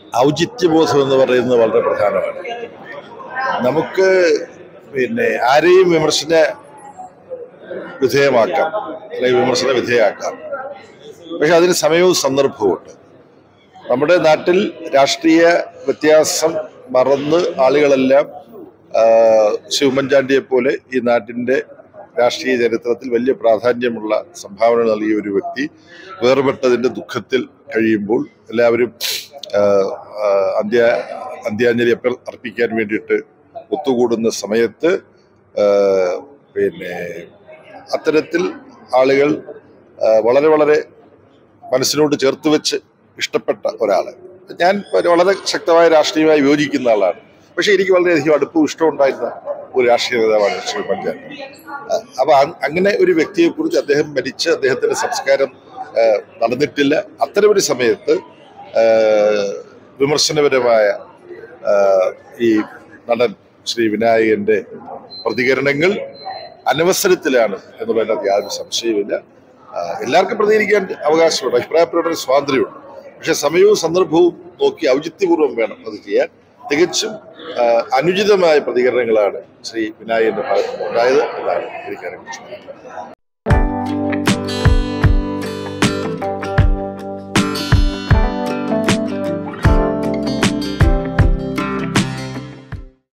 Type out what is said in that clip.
ഔചിത്യബോധം എന്ന് പറയുന്നത് വളരെ പ്രധാനമാണ് നമുക്ക് പിന്നെ ആരെയും വിമർശന വിധേയമാക്കാം അല്ലെങ്കിൽ വിമർശന വിധേയമാക്കാം പക്ഷെ അതിന് സമയവും സന്ദർഭവുമുണ്ട് നമ്മുടെ നാട്ടിൽ രാഷ്ട്രീയ വ്യത്യാസം മറന്ന് ആളുകളെല്ലാം ആ, ശ്രീ ഉമ്മൻചാണ്ടിയെ പോലെ ഈ നാട്ടിന്റെ രാഷ്ട്രീയ ചരിത്രത്തിൽ വലിയ പ്രാധാന്യമുള്ള സംഭാവന നൽകിയ ഒരു വ്യക്തി വേർപെട്ടതിന്റെ ദുഃഖത്തിൽ കഴിയുമ്പോൾ എല്ലാവരും ആ, ആ, അന്ത്യ അന്ത്യാഞ്ജലി അർപ്പ- അർപ്പിക്കാൻ വേണ്ടിയിട്ട് ഒത്തുകൂടുന്ന സമയത്ത് ആ, പിന്നെ അത്തരത്തിൽ ആളുകൾ ആ, വളരെ വളരെ മനസ്സിനോട് ചേർത്ത് വെച്ച് ഇഷ്ടപ്പെട്ട ഒരാള് ഞാൻ വളരെ ശക്തമായ രാഷ്ട്രീയമായി യോജിക്കുന്ന ആളാണ് പക്ഷെ എനിക്ക് വളരെയധികം അടുപ്പവും ഇഷ്ടവും ഉണ്ടായിരുന്ന ഒരു രാഷ്ട്രീയ നേതാവാണ് ശ്രീ ഉമ്മൻചാണ്ടി അഹ് അപ്പൊ അ- അങ്ങനെ ഒരു വ്യക്തിയെ കുറിച്ച് അദ്ദേഹം മരിച്ച് അദ്ദേഹത്തിന്റെ സംസ്കാരം ആഹ് നടന്നിട്ടില്ല അത്തരം ഒരു സമയത്ത് ആഹ് വിമർശനപരമായ ആഹ് ഈ നടൻ ശ്രീ വിനായകന്റെ പ്രതികരണങ്ങൾ അനവസരത്തിലാണ് എന്നുള്ളതിനകത്ത് യാതൊരു സംശയവുമില്ല ആഹ് എല്ലാവർക്കും പ്രതികരിക്കാൻ അവകാശമുണ്ട് അഭിപ്രായപ്പെടേണ്ട സ്വാതന്ത്ര്യമുണ്ട് പക്ഷെ സമയവും സന്ദർഭവും നോക്കി ഔചിത്യപൂർവ്വം വേണം അത് ചെയ്യാൻ തികച്ചും ആഹ് അനുചിതമായ പ്രതികരണങ്ങളാണ് ശ്രീ വിനായകന്റെ ഭാഗത്ത് ഉണ്ടായത് എന്നാണ് എനിക്കറിയാൻ